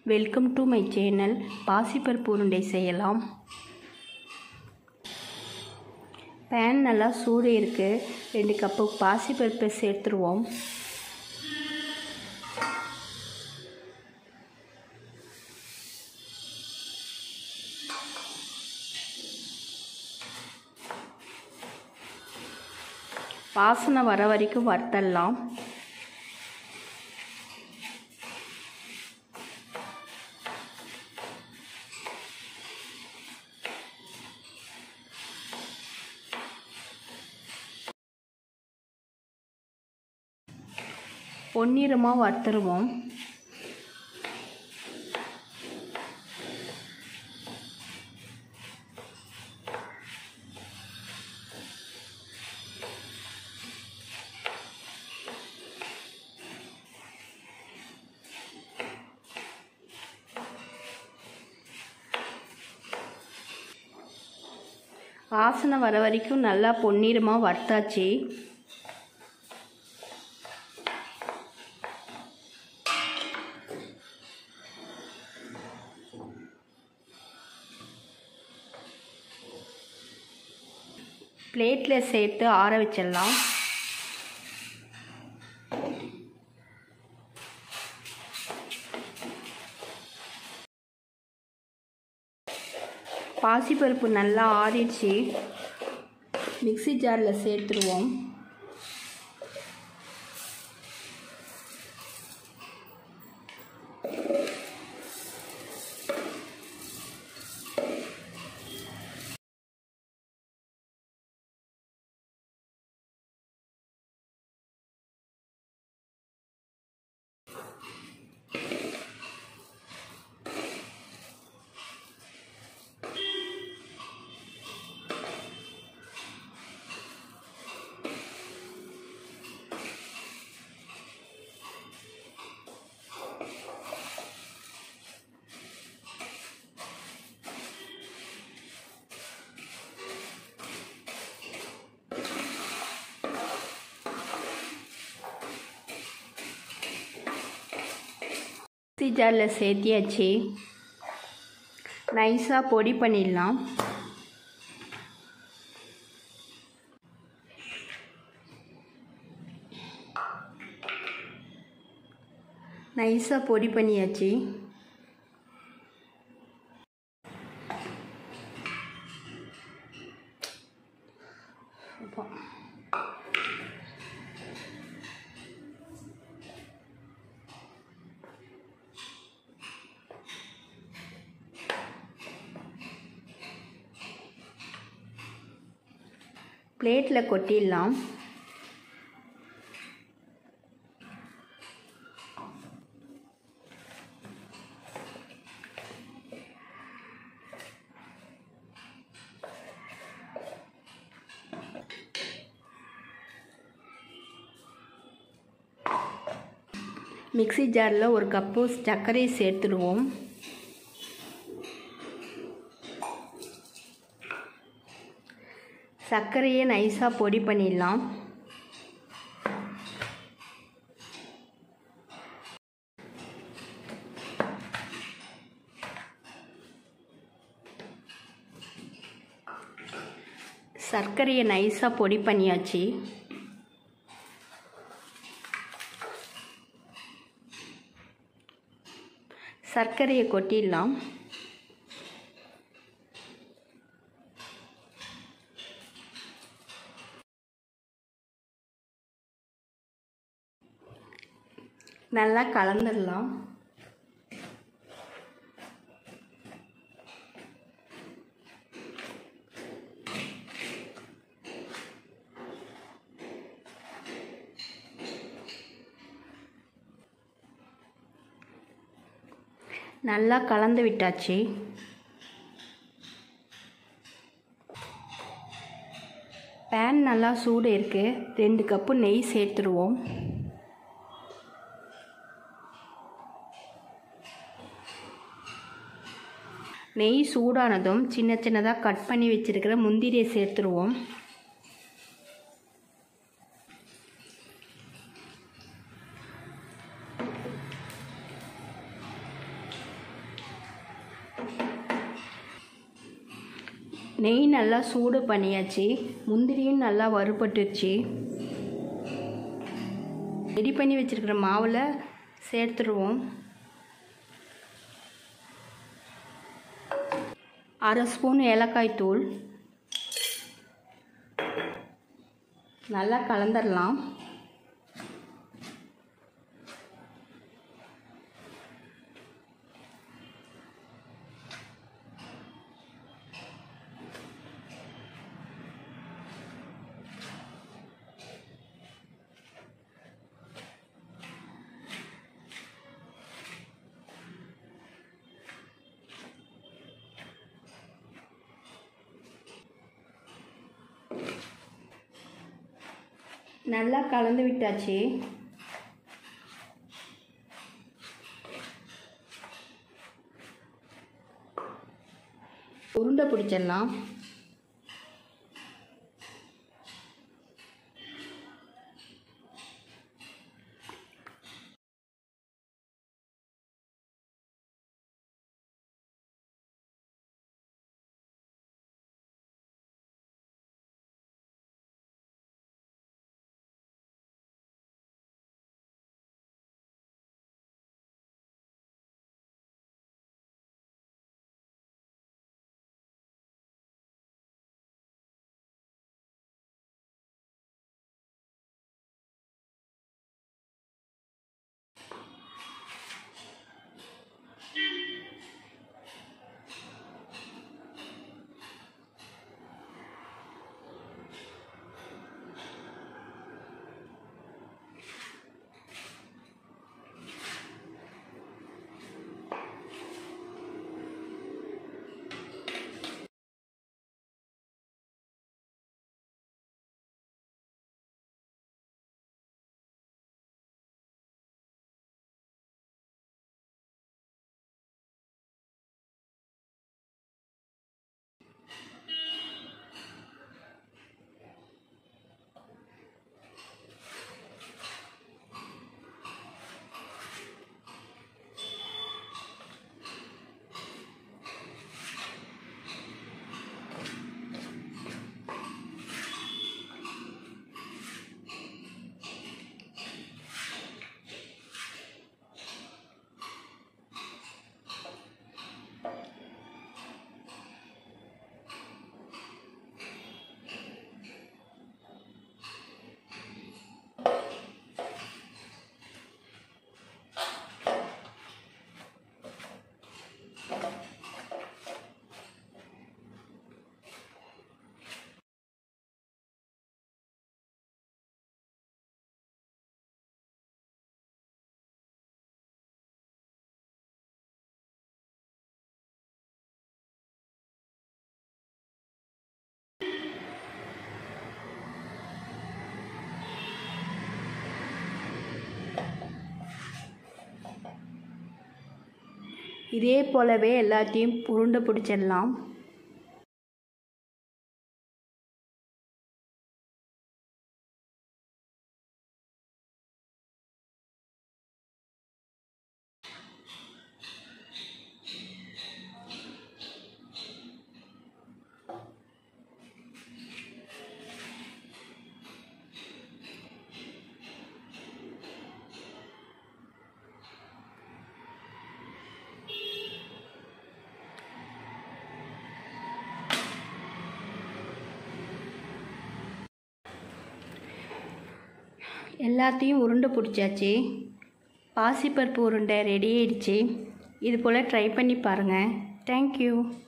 welcome to my channel பாசிப்பருப்பு உருண்டை செய்யலாம் பேன் நல்லா சூடு இருக்குது ரெண்டு கப்பு பாசிப்பருப்பை சேர்த்துருவோம் வாசனை வர வரைக்கும் வறுத்தடலாம் பொன்னிறமாக வறுத்துருவோம் வாசனை வர வரைக்கும் நல்லா பொன்னிறமாக வறுத்தாச்சு பிளேட்டில் சேர்த்து ஆற வச்சிடலாம் பாசிப்பருப்பு நல்லா ஆறிடுச்சு மிக்சி ஜாரில் சேர்த்துருவோம் மிக்சி ஜாரில் சேர்த்தியாச்சு நைஸாக பொடி பண்ணிடலாம் நைஸாக பொடி பண்ணியாச்சு பிளேட்டில் கொட்டிடலாம் மிக்சி ஜாரில் ஒரு கப்பு சர்க்கரையை சேர்த்துடுவோம் சர்க்கரையை நைஸாக பொடி பண்ணிடலாம் சர்க்கரையை நைஸாக பொடி பண்ணியாச்சு சர்க்கரையை கொட்டிடலாம் நல்லா கலந்துடலாம் நல்லா கலந்து விட்டாச்சு பேன் நல்லா சூடு இருக்குது ரெண்டு கப்பு நெய் சேர்த்துருவோம் நெய் சூடானதும் சின்ன சின்னதாக கட் பண்ணி வச்சுருக்கிற முந்திரியை சேர்த்துருவோம் நெய் நல்லா சூடு பண்ணியாச்சு முந்திரியும் நல்லா வறுபட்டுருச்சு ரெடி பண்ணி வச்சுருக்கிற மாவில் சேர்த்துருவோம் அரை ஸ்பூன் ஏலக்காய் தூள் நல்லா கலந்துடலாம் நல்லா கலந்து விட்டாச்சு உருண்டை பிடிச்சிடலாம் இதே போலவே எல்லாத்தையும் உருண்டை பிடிச்சிடலாம் எல்லாத்தையும் உருண்டை பிடிச்சாச்சு பாசிப்பருப்பு உருண்டை ரெடி ஆயிடுச்சு இது போல் ட்ரை பண்ணி பாருங்கள் தேங்க்யூ